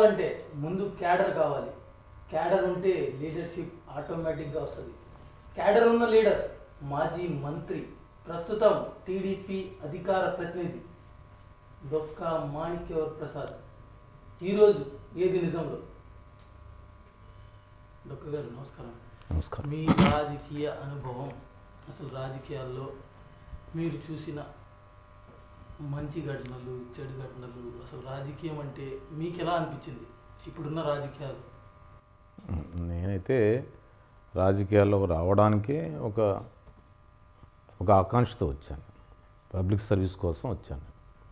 రావాలంటే ముందు క్యాడర్ కావాలి క్యాడర్ ఉంటే లీడర్షిప్ ఆటోమేటిక్గా వస్తుంది క్యాడర్ ఉన్న లీడర్ మాజీ మంత్రి ప్రస్తుతం టీడీపీ అధికార ప్రతినిధి దొక్క మాణిక్యవర్ ప్రసాద్ ఈరోజు ఏది నిజంలో దొక్క గారు నమస్కారం నమస్కారం మీ రాజకీయ అనుభవం అసలు రాజకీయాల్లో మీరు చూసిన మంచి ఘటనలు చెడు ఘటనలు అసలు రాజకీయం అంటే మీకు ఎలా అనిపించింది ఇప్పుడున్న రాజకీయాలు నేనైతే రాజకీయాల్లో రావడానికే ఒక ఒక ఆకాంక్షతో వచ్చాను పబ్లిక్ సర్వీస్ కోసం వచ్చాను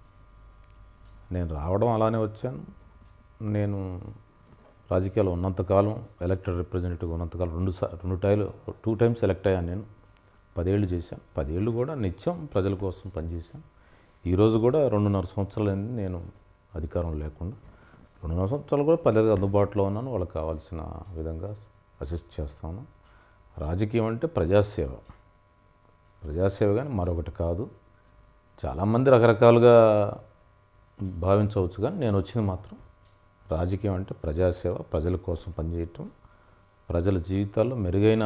నేను రావడం అలానే వచ్చాను నేను రాజకీయాల్లో ఉన్నంతకాలం ఎలక్టెడ్ రిప్రజెంటేటివ్ ఉన్నంతకాలం రెండు సా రెండు టైలు టూ టైమ్స్ ఎలక్ట్ అయ్యాను నేను పదేళ్ళు చేశాను పదేళ్ళు కూడా నిత్యం ప్రజల కోసం పనిచేశాను ఈరోజు కూడా రెండున్నర సంవత్సరాలైంది నేను అధికారం లేకుండా రెండున్నర సంవత్సరాలు కూడా ప్రజలకు అందుబాటులో ఉన్నాను వాళ్ళకి కావాల్సిన విధంగా అసిస్ట్ చేస్తాను రాజకీయం అంటే ప్రజాసేవ ప్రజాసేవ కానీ మరొకటి కాదు చాలామంది రకరకాలుగా భావించవచ్చు కానీ నేను వచ్చింది మాత్రం రాజకీయం అంటే ప్రజాసేవ ప్రజల కోసం పనిచేయటం ప్రజల జీవితాల్లో మెరుగైన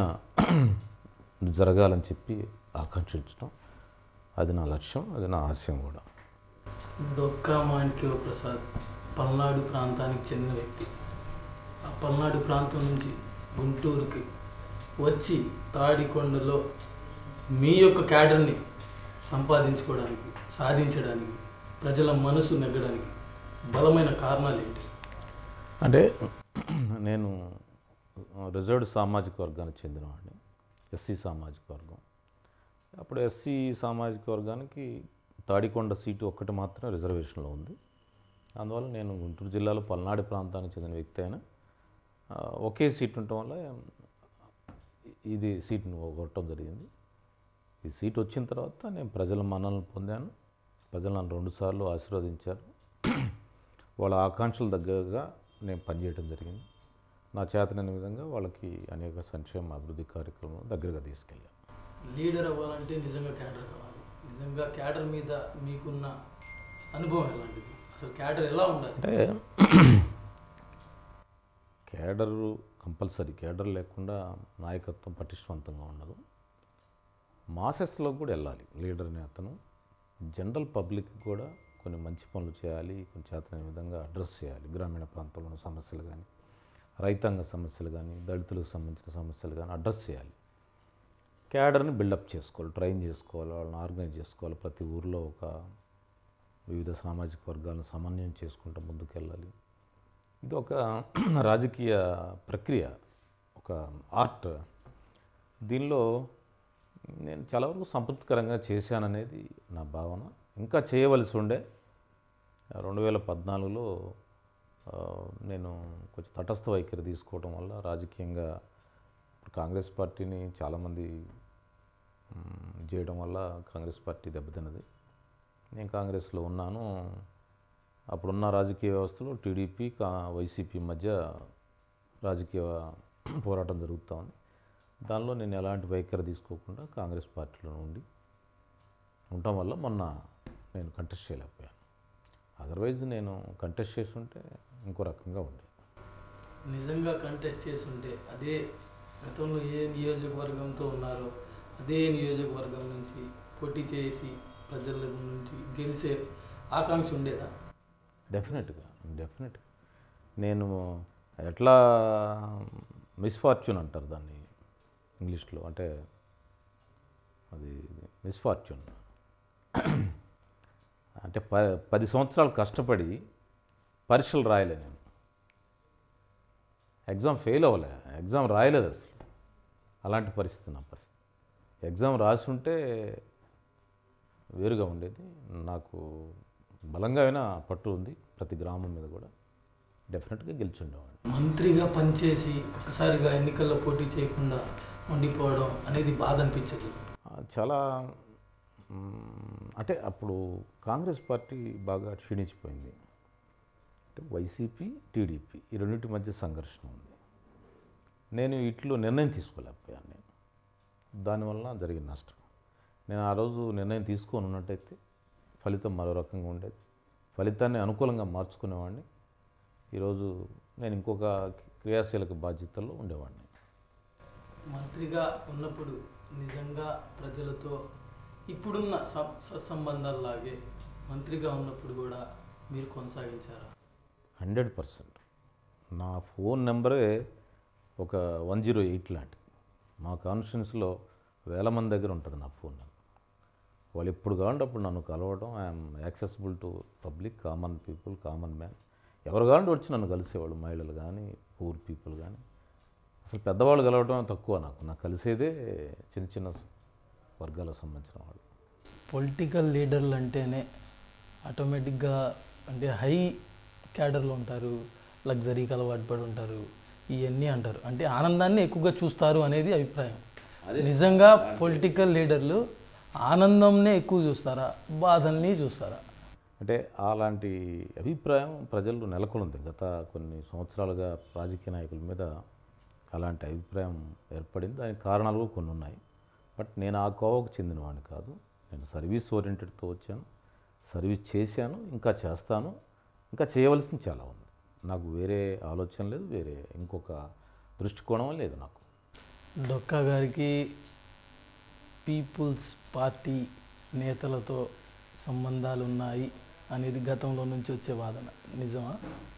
జరగాలని చెప్పి ఆకాంక్షించడం అది నా లక్ష్యం అది నా ఆశయం కూడా దొక్కా మాణిక్యవ ప్రసాద్ పల్నాడు ప్రాంతానికి చెందిన వ్యక్తి ఆ పల్నాడు ప్రాంతం నుంచి గుంటూరుకి వచ్చి తాడికొండలో మీ యొక్క క్యాడర్ని సంపాదించుకోవడానికి సాధించడానికి ప్రజల మనసు నెగ్గడానికి బలమైన కారణాలు ఏంటి అంటే నేను రిజర్వ్డ్ సామాజిక వర్గానికి చెందినవాడిని ఎస్సీ సామాజిక వర్గం అప్పుడు ఎస్సీ సామాజిక వర్గానికి తాడికొండ సీటు ఒక్కటి మాత్రం రిజర్వేషన్లో ఉంది అందువల్ల నేను గుంటూరు జిల్లాలో పల్నాడు ప్రాంతానికి చెందిన వ్యక్తి అయినా ఆ, ఒకే సీట్ ఉండటం వల్ల ఇది సీట్ను కొట్టడం జరిగింది ఈ సీట్ వచ్చిన తర్వాత నేను ప్రజల మన్నలను పొందాను ప్రజలు నన్ను రెండుసార్లు ఆశీర్వదించారు వాళ్ళ ఆకాంక్షల దగ్గరగా నేను పనిచేయడం జరిగింది నా చేతనైన విధంగా వాళ్ళకి అనేక సంక్షేమ అభివృద్ధి కార్యక్రమాలు దగ్గరగా తీసుకెళ్ళాను లీడర్ అవ్వాలంటే నిజంగా క్యాడర్ కావాలి నిజంగా క్యాడర్ మీద మీకున్న అనుభవం ఎలాంటిది అసలు క్యాడర్ ఎలా ఉండాలి అంటే కేడరు కంపల్సరీ కేడర్ లేకుండా నాయకత్వం పటిష్టవంతంగా ఉండదు మాసెస్లో కూడా వెళ్ళాలి లీడర్ అనే అతను జనరల్ పబ్లిక్ కూడా కొన్ని మంచి పనులు చేయాలి కొన్ని చేతనైన విధంగా అడ్రస్ చేయాలి గ్రామీణ ప్రాంతంలో ఉన్న సమస్యలు కానీ రైతాంగ సమస్యలు కానీ దళితులకు సంబంధించిన సమస్యలు కానీ అడ్రస్ చేయాలి క్యాడర్ని బిల్డప్ చేసుకోవాలి ట్రైన్ చేసుకోవాలి వాళ్ళని ఆర్గనైజ్ చేసుకోవాలి ప్రతి ఊర్లో ఒక వివిధ సామాజిక వర్గాలను సమన్వయం చేసుకుంటూ ముందుకెళ్ళాలి ఇది ఒక రాజకీయ ప్రక్రియ ఒక ఆర్ట్ దీనిలో నేను చాలా వరకు సంతృప్తికరంగా చేశాననేది నా భావన ఇంకా చేయవలసి ఉండే రెండు వేల పద్నాలుగులో ఆ, నేను కొంచెం తటస్థ వైఖరి తీసుకోవడం వల్ల రాజకీయంగా కాంగ్రెస్ పార్టీని చాలామంది మ్, చేయడం వల్ల కాంగ్రెస్ పార్టీ దెబ్బతిన్నది నేను కాంగ్రెస్లో ఉన్నాను అప్పుడున్న రాజకీయ వ్యవస్థలో టీడీపీ కా వైసీపీ మధ్య రాజకీయ పోరాటం జరుగుతూ ఉంది దానిలో నేను ఎలాంటి వైఖరి తీసుకోకుండా కాంగ్రెస్ పార్టీలో ఉండి ఉండటం వల్ల మొన్న నేను కంటెస్ట్ చేయలేకపోయాను అదర్వైజ్ నేను కంటెస్ట్ చేసి ఉంటే ఇంకో రకంగా ఉండేది నిజంగా కంటెస్ట్ చేసి ఉంటే అదే గతంలో ఏ నియోజకవర్గంతో ఉన్నారో అదే నియోజకవర్గం నుంచి పోటీ చేసి ప్రజల నుంచి గెలిచే ఆకాంక్ష ఉండేదా డెఫినెట్గా డెఫినెట్గా నేను ఎట్లా మిస్ఫార్చ్యూన్ అంటారు దాన్ని ఇంగ్లీష్లో అంటే అది మిస్ఫార్చ్యూన్ అంటే ప పది సంవత్సరాలు కష్టపడి పరీక్షలు రాయలే నేను ఎగ్జామ్ ఫెయిల్ అవ్వలే ఎగ్జామ్ రాయలేదు అసలు అలాంటి పరిస్థితి నా పరిస్థితి ఎగ్జామ్ రాసి ఉంటే వేరుగా ఉండేది నాకు బలంగా అయినా పట్టు ఉంది ప్రతి గ్రామం మీద కూడా డెఫినెట్గా గెలిచుండేవాడిని మంత్రిగా పనిచేసి ఒక్కసారిగా ఎన్నికల్లో పోటీ చేయకుండా ఉండిపోవడం అనేది బాధ అనిపించదు ఆ, చాలా మ్, అంటే అప్పుడు కాంగ్రెస్ పార్టీ బాగా క్షీణించిపోయింది అంటే వైసీపీ టీడీపీ ఈ రెండింటి మధ్య సంఘర్షణ ఉంది నేను ఇట్లో నిర్ణయం తీసుకోలేకపోయాను నేను దానివల్ల జరిగిన నష్టం నేను ఆ రోజు నిర్ణయం తీసుకొని ఉన్నట్టయితే ఫలితం మరో రకంగా ఉండేది ఫలితాన్ని అనుకూలంగా మార్చుకునేవాడిని ఈరోజు నేను ఇంకొక క్రియాశీలక బాధ్యతల్లో ఉండేవాడిని మంత్రిగా ఉన్నప్పుడు నిజంగా ప్రజలతో ఇప్పుడున్న స- సత్సంబంధాల్లాగే మంత్రిగా ఉన్నప్పుడు కూడా మీరు కొనసాగించారా హండ్రెడ్ పర్సెంట్ నా ఫోన్ నెంబరే ఒక వన్ జీరో ఎయిట్ లాంటిది మా కాన్స్టిట్యున్సీలో వేల మంది దగ్గర ఉంటుంది నా ఫోన్ నెంబర్ వాళ్ళు ఎప్పుడు కావాలంటే అప్పుడు నన్ను కలవడం I'm accessible to public common people common man ఎవరు కావాలంటే వచ్చి నన్ను కలిసేవాళ్ళు మహిళలు కానీ పూర్ పీపుల్ కానీ అసలు పెద్దవాళ్ళు కలవడం తక్కువ నాకు నాకు కలిసేదే చిన్న చిన్న వర్గాలకు సంబంధించిన వాళ్ళు పొలిటికల్ లీడర్లు అంటేనే ఆటోమేటిక్గా అంటే హై క్యాడర్లు ఉంటారు లగ్జరీకి అలవాటు పడి ఉంటారు ఇవన్నీ అంటారు అంటే ఆనందాన్ని ఎక్కువగా చూస్తారు అనేది అభిప్రాయం నిజంగా పొలిటికల్ లీడర్లు ఆనందంనే ఎక్కువ చూస్తారా బాధల్ని చూస్తారా అంటే అలాంటి అభిప్రాయం ప్రజల్లో నెలకొంది గత కొన్ని సంవత్సరాలుగా రాజకీయ నాయకుల మీద అలాంటి అభిప్రాయం ఏర్పడింది దానికి కారణాలు కూడా కొన్ని ఉన్నాయి బట్ నేను ఆ కోవకు చెందినవాడిని కాదు నేను సర్వీస్ ఓరియంటెడ్తో వచ్చాను సర్వీస్ చేశాను ఇంకా చేస్తాను ఇంకా చేయవలసింది చాలా ఉంది నాకు వేరే ఆలోచన లేదు వేరే ఇంకొక దృష్టికోణం లేదు నాకు డొక్కా గారికి పీపుల్స్ పార్టీ నేతలతో సంబంధాలు ఉన్నాయి అనేది గతంలో నుంచి వచ్చే వాదన నిజమా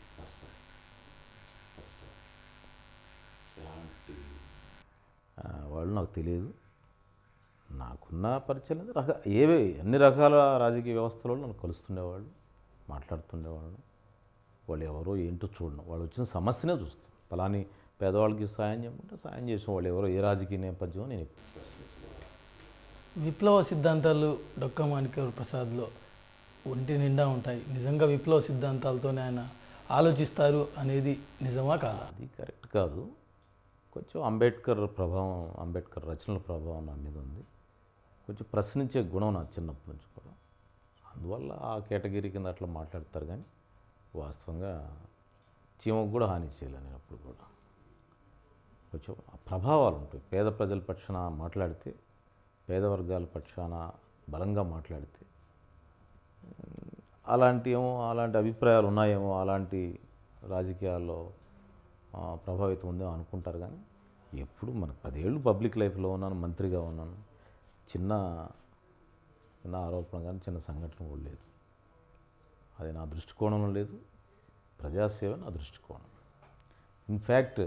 ఆ, వాళ్ళు నాకు తెలియదు నాకున్న పరిచయం లేదు రక ఏవే అన్ని రకాల రాజకీయ వ్యవస్థలో నన్ను కలుస్తుండేవాళ్ళు మాట్లాడుతుండేవాళ్ళు వాళ్ళు ఎవరో ఏంటో చూడను వాళ్ళు వచ్చిన సమస్యనే చూస్తాను ఫలాని పేదవాళ్ళకి సాయం చేయమంటే సాయం చేసిన వాళ్ళు ఎవరో ఏ రాజకీయ నేపథ్యం నేను ఎప్పుడు ప్రశ్నించలేదు. విప్లవ సిద్ధాంతాలు డొక్కా మాణిక్య ప్రసాద్లో ఒంటి నిండా ఉంటాయి నిజంగా విప్లవ సిద్ధాంతాలతోనే ఆయన ఆలోచిస్తారు అనేది నిజమా కాదా అది కరెక్ట్ కాదు కొంచెం అంబేద్కర్ ప్రభావం అంబేద్కర్ రచనల ప్రభావం నా మీద ఉంది కొంచెం ప్రశ్నించే గుణం నా చిన్నప్పటి నుంచి కూడా అందువల్ల ఆ కేటగిరీ కింద అట్లా మాట్లాడతారు కానీ వాస్తవంగా చీమకు కూడా హాని చేయలేను నేను అప్పుడు కూడా కొంచెం ఆ ప్రభావాలు ఉంటాయి పేద ప్రజల పక్షాన మాట్లాడితే పేద వర్గాల పక్షాన బలంగా మాట్లాడితే అలాంటి ఏమో అలాంటి అభిప్రాయాలు ఉన్నాయేమో అలాంటి రాజకీయాల్లో ఆ, ప్రభావితం ఉందేమో అనుకుంటారు కానీ ఎప్పుడు మన పదేళ్ళు పబ్లిక్ లైఫ్లో ఉన్నాను మంత్రిగా ఉన్నాను చిన్న చిన్న ఆరోపణ కానీ చిన్న సంఘటన కూడా లేదు అది నా దృష్టికోణంలో లేదు ప్రజాసేవ నా దృష్టికోణం ఇన్ఫ్యాక్ట్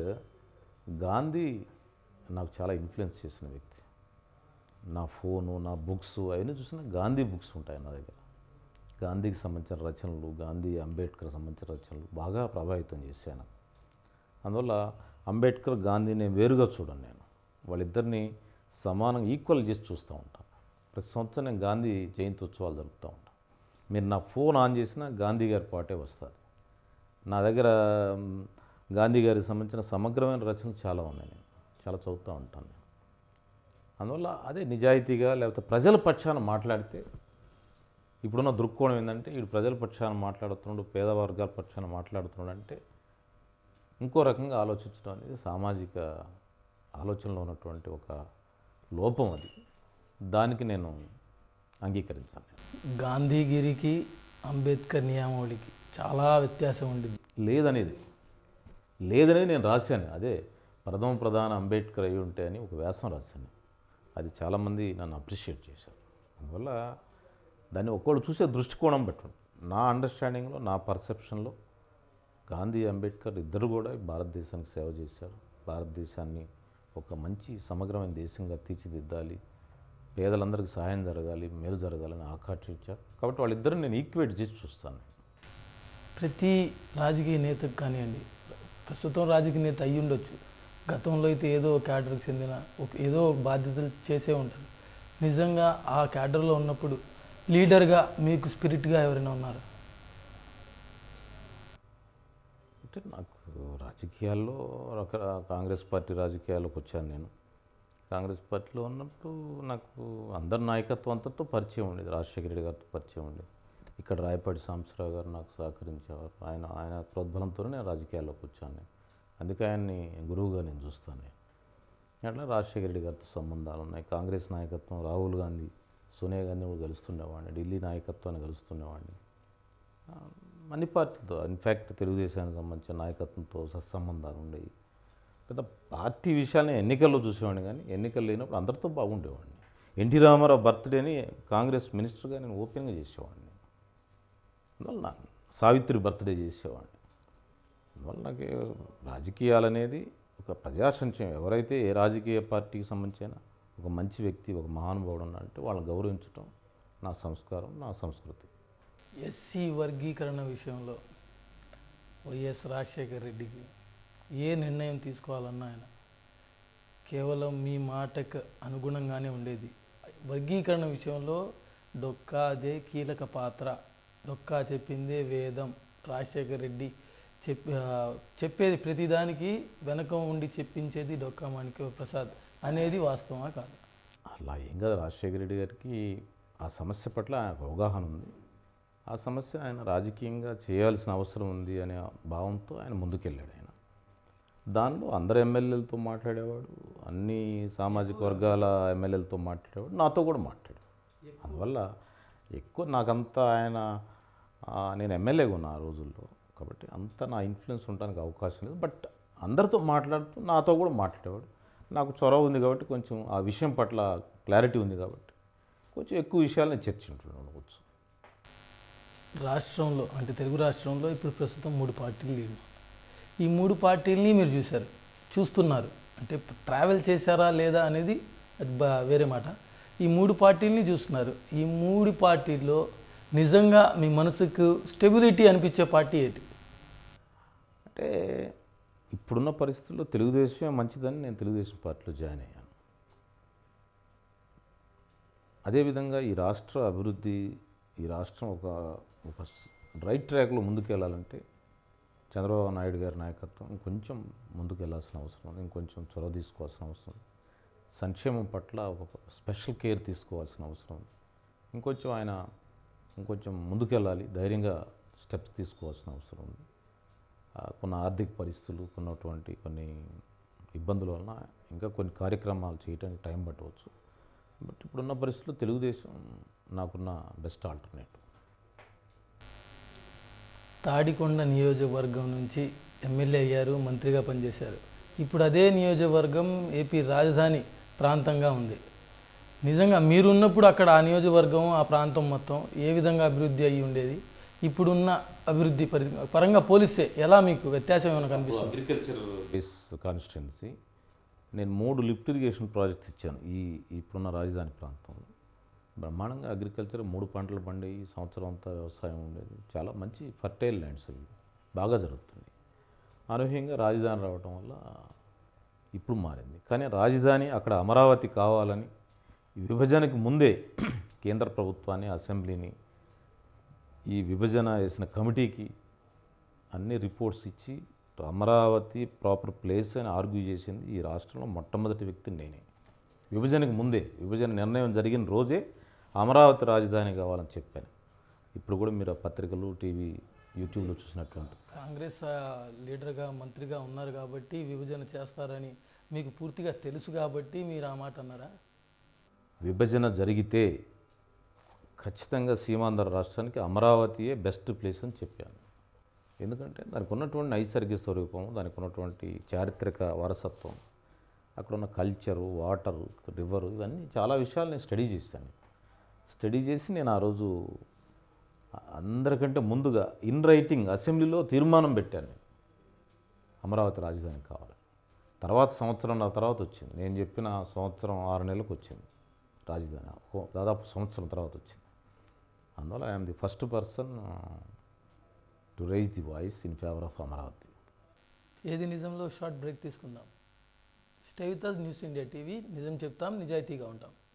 గాంధీ నాకు చాలా ఇన్ఫ్లుయెన్స్ చేసిన వ్యక్తి నా ఫోను నా బుక్స్ అవన్నీ చూసినా గాంధీ బుక్స్ ఉంటాయి నా దగ్గర గాంధీకి సంబంధించిన రచనలు గాంధీ అంబేద్కర్ సంబంధించిన రచనలు బాగా ప్రభావితం చేశాను అందువల్ల అంబేద్కర్ గాంధీ నేను వేరుగా చూడను నేను వాళ్ళిద్దరిని సమానంగా ఈక్వల్ చేసి చూస్తూ ఉంటాను ప్రతి సంవత్సరం నేను గాంధీ జయంతి ఉత్సవాలు జరుపుతూ ఉంటాను మీరు నా ఫోన్ ఆన్ చేసినా గాంధీ గారి పాటే వస్తుంది నా దగ్గర మ్, గాంధీ గారికి సంబంధించిన సమగ్రమైన రచనలు చాలా ఉన్నాయి నేను చాలా చదువుతూ ఉంటాను నేను అందువల్ల అదే నిజాయితీగా లేకపోతే ప్రజల పక్షాన మాట్లాడితే ఇప్పుడున్న దృక్కోణం ఏంటంటే వీడు ప్రజల పక్షాన మాట్లాడుతున్నాడు పేద వర్గాల పక్షాన మాట్లాడుతున్నాడు అంటే ఇంకో రకంగా ఆలోచించడం అనేది సామాజిక ఆలోచనలో ఉన్నటువంటి ఒక లోపం అది దానికి నేను అంగీకరించాను గాంధీగిరికి అంబేద్కర్ నియామవళికి చాలా వ్యత్యాసం ఉండింది లేదనేది లేదనేది నేను రాశాను అదే ప్రథమ ప్రధాన అంబేద్కర్ అయి ఉంటే అని ఒక వ్యాసం రాశాను అది చాలామంది నన్ను అప్రిషియేట్ చేశారు అందువల్ల దాన్ని ఒక్కోళ్ళు చూసే దృష్టికోణం పెట్టండి నా అండర్స్టాండింగ్లో నా పర్సెప్షన్లో గాంధీ అంబేద్కర్ ఇద్దరు కూడా భారతదేశానికి సేవ చేశారు భారతదేశాన్ని ఒక మంచి సమగ్రమైన దేశంగా తీర్చిదిద్దాలి పేదలందరికీ సహాయం జరగాలి మేలు జరగాలని ఆకాంక్షించారు కాబట్టి వాళ్ళిద్దరిని నేను ఈక్వేట్ చేసి చూస్తాను ప్రతి రాజకీయ నేతకు కానివ్వండి ప్రస్తుతం రాజకీయ నేత అయ్యి ఉండొచ్చు గతంలో అయితే ఏదో క్యాడర్కి చెందిన ఒక ఏదో ఒక బాధ్యతలు చేసే ఉంటారు నిజంగా ఆ క్యాడర్లో ఉన్నప్పుడు లీడర్గా మీకు స్పిరిట్గా ఎవరైనా ఉన్నారు అంటే నాకు రాజకీయాల్లో రక కాంగ్రెస్ పార్టీ రాజకీయాల్లోకి వచ్చాను నేను కాంగ్రెస్ పార్టీలో ఉన్నప్పుడు నాకు అందరి నాయకత్వం అంతతో పరిచయం ఉండేది రాజశేఖర రెడ్డి గారితో పరిచయం ఉండేది ఇక్కడ రాయపాటి సాంబశివరావు గారు నాకు సహకరించేవారు ఆయన ఆయన ప్రోద్బలంతోనే నేను రాజకీయాల్లోకి వచ్చాను నేను అందుకే ఆయన్ని గురువుగా నేను చూస్తాను నేను అట్లా రాజశేఖర రెడ్డి గారితో సంబంధాలు ఉన్నాయి కాంగ్రెస్ నాయకత్వం రాహుల్ గాంధీ సోనియా గాంధీ కూడా కలుస్తుండేవాడిని ఢిల్లీ నాయకత్వాన్ని కలుస్తుండేవాడిని ఆ, అన్ని పార్టీతో ఇన్ఫ్యాక్ట్ తెలుగుదేశానికి సంబంధించిన నాయకత్వంతో సత్సంబంధాలు ఉండేవి పెద్ద పార్టీ విషయాన్ని ఎన్నికల్లో చూసేవాడిని కానీ ఎన్నికలు లేనప్పుడు అందరితో బాగుండేవాడిని ఎన్టీ రామారావు బర్త్డేని కాంగ్రెస్ మినిస్టర్గా నేను ఓపెన్గా చేసేవాడిని అందువల్ల నా సావిత్రి బర్త్డే చేసేవాడిని అందువల్ల నాకు రాజకీయాలు అనేది ఒక ప్రజాసంక్షేమం ఎవరైతే ఏ రాజకీయ పార్టీకి సంబంధించిన ఒక మంచి వ్యక్తి ఒక మహానుభావుడు ఉన్నాడంటే వాళ్ళని గౌరవించడం నా సంస్కారం నా సంస్కృతి ఎస్సీ వర్గీకరణ విషయంలో వైఎస్ రాజశేఖర్ రెడ్డికి ఏ నిర్ణయం తీసుకోవాలన్నా ఆయన కేవలం మీ మాటకు అనుగుణంగానే ఉండేది వర్గీకరణ విషయంలో డొక్కా అదే కీలక పాత్ర డొక్కా చెప్పిందే వేదం రాజశేఖర్ రెడ్డి చెప్ ఆ, చెప్పేది ప్రతిదానికి వెనక ఉండి చెప్పించేది డొక్కా మాణిక్య ప్రసాద్ అనేది వాస్తవమా కాదు అలా ఏం కాదు రాజశేఖర రెడ్డి గారికి ఆ సమస్య పట్ల ఆయనకు అవగాహన ఉంది ఆ సమస్య ఆయన రాజకీయంగా చేయాల్సిన అవసరం ఉంది అనే భావంతో ఆయన ముందుకెళ్ళాడు ఆయన దానిలో అందరు ఎమ్మెల్యేలతో మాట్లాడేవాడు అన్ని సామాజిక వర్గాల ఎమ్మెల్యేలతో మాట్లాడేవాడు నాతో కూడా మాట్లాడాడు అందువల్ల ఎక్కువ నాకంతా ఆయన ఆ, నేను ఎమ్మెల్యేగా ఉన్నా ఆ రోజుల్లో కాబట్టి అంత నా ఇన్ఫ్లుయెన్స్ ఉండడానికి అవకాశం లేదు బట్ అందరితో మాట్లాడుతూ నాతో కూడా మాట్లాడేవాడు నాకు చొరవ ఉంది కాబట్టి కొంచెం ఆ విషయం పట్ల క్లారిటీ ఉంది కాబట్టి కొంచెం ఎక్కువ విషయాలు నేను చర్చించుకుంటున్నాను ఉండవచ్చు రాష్ట్రంలో అంటే తెలుగు రాష్ట్రంలో ఇప్పుడు ప్రస్తుతం మూడు పార్టీలు లేవు ఈ మూడు పార్టీలని మీరు చూశారు చూస్తున్నారు అంటే ట్రావెల్ చేశారా లేదా అనేది అది బా- వేరే మాట ఈ మూడు పార్టీలని చూస్తున్నారు ఈ మూడు పార్టీల్లో నిజంగా మీ మనసుకు స్టెబిలిటీ అనిపించే పార్టీ ఏంటి అంటే ఇప్పుడున్న పరిస్థితుల్లో తెలుగుదేశమే మంచిదని నేను తెలుగుదేశం పార్టీలో జాయిన్ అయ్యాను అదేవిధంగా ఈ రాష్ట్ర అభివృద్ధి ఈ రాష్ట్రం ఒక ఒక రైట్ ట్రాక్లో ముందుకెళ్ళాలంటే చంద్రబాబు నాయుడు గారి నాయకత్వం ఇంకొంచెం ముందుకు వెళ్ళాల్సిన అవసరం ఉంది ఇంకొంచెం చొరవ తీసుకోవాల్సిన అవసరం ఉంది సంక్షేమం పట్ల ఒక స్పెషల్ కేర్ తీసుకోవాల్సిన అవసరం ఉంది ఇంకొంచెం ఆయన ఇంకొంచెం ముందుకెళ్ళాలి ధైర్యంగా స్టెప్స్ తీసుకోవాల్సిన అవసరం ఉంది ఆ, కొన్ని ఆర్థిక పరిస్థితులు కొన్నటువంటి కొన్ని ఇబ్బందుల వలన ఇంకా కొన్ని కార్యక్రమాలు చేయడానికి టైం పట్టవచ్చు బట్ ఇప్పుడున్న పరిస్థితుల్లో తెలుగుదేశం నాకున్న బెస్ట్ ఆల్టర్నేటివ్ తాడికొండ నియోజకవర్గం నుంచి ఎమ్మెల్యే అయ్యారు మంత్రిగా పనిచేశారు ఇప్పుడు అదే నియోజకవర్గం ఏపీ రాజధాని ప్రాంతంగా ఉంది నిజంగా మీరున్నప్పుడు అక్కడ ఆ నియోజకవర్గం ఆ ప్రాంతం మొత్తం ఏ విధంగా అభివృద్ధి అయ్యి ఉండేది ఇప్పుడున్న అభివృద్ధి పరి పరంగా పోలిస్తే ఎలా మీకు వ్యత్యాసం ఏమైనా కనిపిస్తుంది అగ్రికల్చర్ బేస్ కాన్స్టిట్యున్సీ నేను మూడు లిఫ్ట్ ఇరిగేషన్ ప్రాజెక్ట్స్ ఇచ్చాను ఈ ఇప్పుడున్న రాజధాని ప్రాంతంలో బ్రహ్మాండంగా అగ్రికల్చర్ మూడు పంటలు పండి ఈ సంవత్సరం అంతా వ్యవసాయం ఉండేది చాలా మంచి ఫర్టైల్ ల్యాండ్స్ అవి బాగా జరుగుతుంది అనూహ్యంగా రాజధాని రావటం వల్ల ఇప్పుడు మారింది కానీ రాజధాని అక్కడ అమరావతి కావాలని ఈ విభజనకు ముందే కేంద్ర ప్రభుత్వాన్ని అసెంబ్లీని ఈ విభజన వేసిన కమిటీకి అన్ని రిపోర్ట్స్ ఇచ్చి అమరావతి ప్రాపర్ ప్లేస్ అని ఆర్గ్యూ చేసింది ఈ రాష్ట్రంలో మొట్టమొదటి వ్యక్తి నేనే విభజనకు ముందే విభజన నిర్ణయం జరిగిన రోజే అమరావతి రాజధాని కావాలని చెప్పాను ఇప్పుడు కూడా మీరు ఆ పత్రికలు టీవీ యూట్యూబ్లో చూసినటువంటి కాంగ్రెస్ ఆ, లీడర్గా మంత్రిగా ఉన్నారు కాబట్టి విభజన చేస్తారని మీకు పూర్తిగా తెలుసు కాబట్టి మీరు ఆ మాట అన్నారా విభజన జరిగితే ఖచ్చితంగా సీమాంధ్ర రాష్ట్రానికి అమరావతియే బెస్ట్ ప్లేస్ అని చెప్పాను ఎందుకంటే దానికి ఉన్నటువంటి నైసర్గిక స్వరూపం దానికి ఉన్నటువంటి చారిత్రక వారసత్వం అక్కడ ఉన్న కల్చరు వాటరు రివరు ఇవన్నీ చాలా విషయాలు నేను స్టడీ చేశాను స్టడీ చేసి నేను ఆ రోజు అందరికంటే ముందుగా ఇన్ రైటింగ్ అసెంబ్లీలో తీర్మానం పెట్టాను నేను అమరావతి రాజధాని కావాలి తర్వాత సంవత్సరంన్నర తర్వాత వచ్చింది నేను చెప్పిన సంవత్సరం ఆరు నెలలకు వచ్చింది రాజధాని ఓ- దాదాపు సంవత్సరం తర్వాత వచ్చింది అందువల్ల I'm the first person to raise the voice in favour of Amaravati ఏది నిజంలో షార్ట్ బ్రేక్ తీసుకుందాం stay with us news India TV నిజం చెప్తాం నిజాయితీగా ఉంటాం